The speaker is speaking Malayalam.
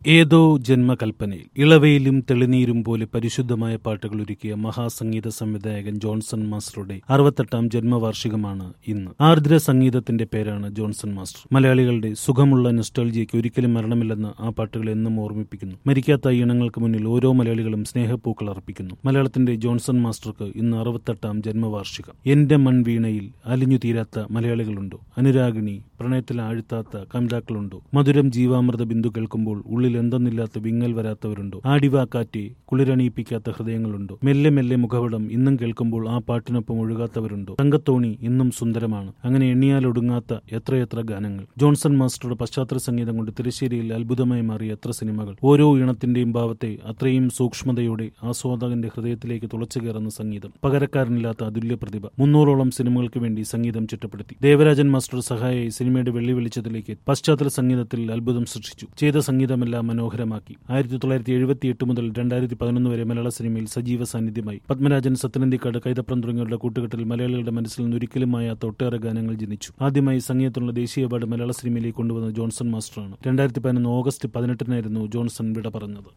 ഏതോ ജന്മകൽപ്പനയിൽ ഇളവയിലും തെളിനീരും പോലെ പരിശുദ്ധമായ പാട്ടുകൾ ഒരുക്കിയ മഹാസംഗീത സംവിധായകൻ ജോൺസൺ മാസ്റ്ററുടെ അറുപത്തെട്ടാം ജന്മവാർഷികമാണ് ഇന്ന് ആർദ്ര സംഗീതത്തിന്റെ പേരാണ് ജോൺസൺ മാസ്റ്റർ മലയാളികളുടെ സുഖമുള്ള നൊസ്റ്റാൾജിയയ്ക്ക് ഒരിക്കലും മരണമില്ലെന്ന് ആ പാട്ടുകൾ എന്നും ഓർമ്മിപ്പിക്കുന്നു മരിക്കാത്ത ഈണങ്ങൾക്ക് മുന്നിൽ ഓരോ മലയാളികളും സ്നേഹപ്പൂക്കൾ അർപ്പിക്കുന്നു മലയാളത്തിന്റെ ജോൺസൺ മാസ്റ്റർക്ക് ഇന്ന് അറുപത്തെട്ടാം ജന്മവാർഷികം എന്റെ മൺവീണയിൽ അലിഞ്ഞു തീരാത്ത മലയാളികളുണ്ടോ അനുരാഗിണി പ്രണയത്തിൽ ആഴ്ത്താത്ത കമിതാക്കളുണ്ടോ മധുരം ജീവാമൃത ബിന്ദു കേൾക്കുമ്പോൾ ഉള്ളിൽ എന്തെന്നില്ലാത്ത വിങ്ങൽ വരാത്തവരുണ്ടോ ആടിവാ കാറ്റെ കുളിരണിയിപ്പിക്കാത്ത ഹൃദയങ്ങളുണ്ടോ മെല്ലെ മെല്ലെ മുഖപടം ഇന്നും കേൾക്കുമ്പോൾ ആ പാട്ടിനൊപ്പം ഒഴുകാത്തവരുണ്ടോ തങ്കത്തോണി ഇന്നും സുന്ദരമാണ് അങ്ങനെ എണ്ണിയാൽ ഒടുങ്ങാത്ത എത്രയെത്ര ഗാനങ്ങൾ ജോൺസൺ മാസ്റ്ററുടെ പശ്ചാത്തല സംഗീതം കൊണ്ട് തിരശ്ശേരിയിൽ അത്ഭുതമായി മാറിയ എത്ര സിനിമകൾ ഓരോ ഈണത്തിന്റെയും ഭാവത്തെ അത്രയും സൂക്ഷ്മതയോടെ ആസ്വാദകന്റെ ഹൃദയത്തിലേക്ക് തുളച്ചു കയറുന്ന സംഗീതം പകരക്കാരനില്ലാത്ത അതുല്യ പ്രതിഭ മുന്നൂറോളം സിനിമകൾക്ക് വേണ്ടി സംഗീതം ചിട്ടപ്പെടുത്തി ദേവരാജൻ മാസ്റ്റർ സഹായി സിനിമയുടെ വെള്ളി വെളിച്ചത്തിലേക്ക് പശ്ചാത്തല സംഗീതത്തിൽ അത്ഭുതം സൃഷ്ടിച്ചു ചെയ്ത സംഗീതമെല്ലാം മനോഹരമാക്കി ആയിരത്തി തൊള്ളായിരത്തി എഴുപത്തി എട്ട് മുതൽ രണ്ടായിരത്തി പതിനൊന്ന് വരെ മലയാള സിനിമയിൽ സജീവ സാന്നിധ്യമായി പത്മരാജൻ സത്യനന്ദിക്കാട് കൈതപ്രം തുടങ്ങിയവരുടെ കൂട്ടുകെട്ടിൽ മലയാളികളുടെ മനസ്സിൽ നിന്ന് ഒരിക്കലും മായാത്ത ഒട്ടേറെ ഗാനങ്ങൾ ജനിച്ചു ആദ്യമായി സംഗീതത്തിനുള്ള ദേശീയ അവാർഡ് മലയാള സിനിമയിലേക്ക് കൊണ്ടുവന്ന ജോൺസൺ മാസ്റ്ററാണ് രണ്ടായിരത്തി പതിനൊന്ന് ഓഗസ്റ്റ് പതിനെട്ടിനായിരുന്നു ജോൺസൺ വിട പറഞ്ഞത്